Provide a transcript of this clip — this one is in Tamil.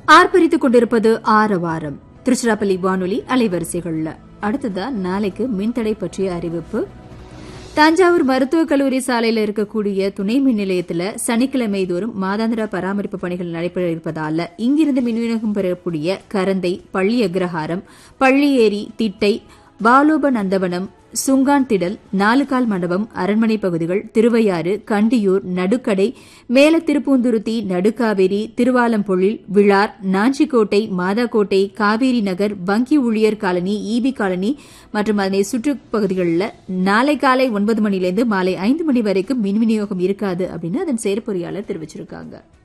ஆர்ப்பரித்துக் கொண்டிருப்பது ஆரவாரம் திருச்சிராப்பள்ளி வானொலி அலைவரிசைகள்ல அடுத்ததா நாளைக்கு மின்தடை பற்றிய அறிவிப்பு தஞ்சாவூர் மருத்துவக் கல்லூரி சாலையில் இருக்கக்கூடிய துணை மின் நிலையத்தில் சனிக்கிழமை தோறும் மாதாந்திர பராமரிப்பு பணிகள் நடைபெற இருப்பதால இங்கிருந்து மின் விநியோகம் பெறக்கூடிய கரந்தை பள்ளி அக்ரஹாரம் பள்ளியேரி திட்டை பாலோப நந்தவனம் சுங்கான் திடல் நாலுகால் மண்டபம் அரண்மனை பகுதிகள் திருவையாறு கண்டியூர் நடுக்கடை மேல திருப்பூந்துருத்தி நடுக்காவேரி திருவாலம்பொழில் விழார் நாஞ்சிக்கோட்டை மாதாக்கோட்டை காவேரி நகர் வங்கி ஊழியர் காலனி ஈபி காலனி மற்றும் அதனை சுற்றுப்பகுதிகளில் நாளை காலை ஒன்பது மணிலேருந்து மாலை ஐந்து மணி வரைக்கும் மின் விநியோகம் இருக்காது அப்படின்னு அதன் செயற்பொறியாளர் தெரிவிச்சிருக்காங்க